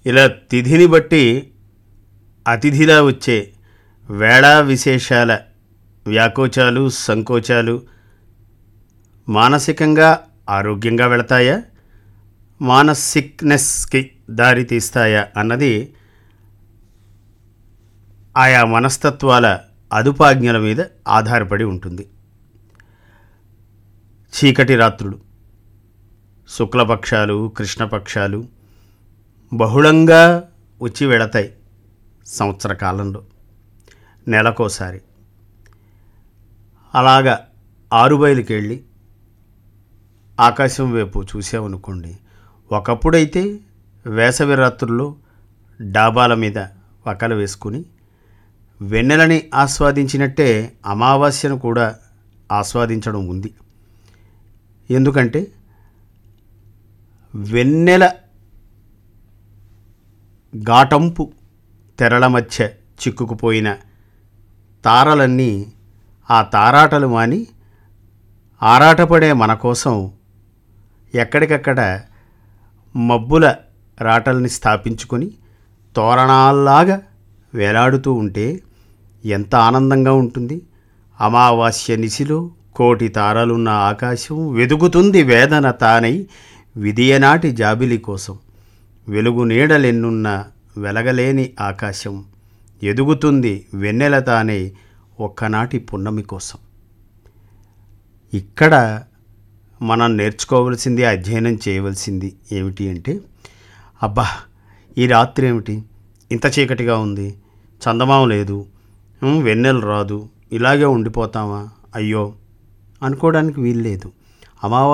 ఇలా తిథిని బట్టి అతిథిలా వచ్చే వేళా విశేషాల వ్యాకోచాలు సంకోచాలు మానసికంగా ఆరోగ్యంగా వెళతాయా మానసిక్నెస్కి దారి తీస్తాయా అన్నది ఆయా మనస్తత్వాల అదుపాజ్ఞల మీద ఆధారపడి ఉంటుంది చీకటి రాత్రులు శుక్లపక్షాలు కృష్ణపక్షాలు బహుళంగా వచ్చి వెళతాయి సంవత్సర కాలంలో నెలకోసారి అలాగా ఆరుబయలుకి వెళ్ళి ఆకాశం వైపు చూసామనుకోండి ఒకప్పుడైతే వేసవి రాత్రుల్లో డాబాల మీద వకలు వేసుకుని వెన్నెలని ఆస్వాదించినట్టే అమావాస్యను కూడా ఆస్వాదించడం ఉంది ఎందుకంటే వెన్నెల ఘాటంపు తెరల మధ్య చిక్కుకుపోయిన తారలన్నీ ఆ తారాటలు మాని ఆరాటపడే మన కోసం ఎక్కడికక్కడ మబ్బుల రాటల్ని స్థాపించుకొని తోరణాల్లాగా వేలాడుతూ ఉంటే ఎంత ఆనందంగా ఉంటుంది అమావాస్య నిశిలో కోటి తారలున్న ఆకాశం వెదుగుతుంది వేదన తానై విధియనాటి జాబిలి కోసం వెలుగు నీడలెన్నున్న వెలగలేని ఆకాశం ఎదుగుతుంది వెన్నెల తానే ఒక్కనాటి పున్నమి కోసం ఇక్కడ మనం నేర్చుకోవలసింది అధ్యయనం చేయవలసింది ఏమిటి అంటే అబ్బా ఈ రాత్రి ఏమిటి ఇంత చీకటిగా ఉంది చందమామ లేదు ఉమ్, వెన్నెల రాదు ఇలాగే ఉండిపోతామా అయ్యో అనుకోవడానికి వీల్లేదు అమావా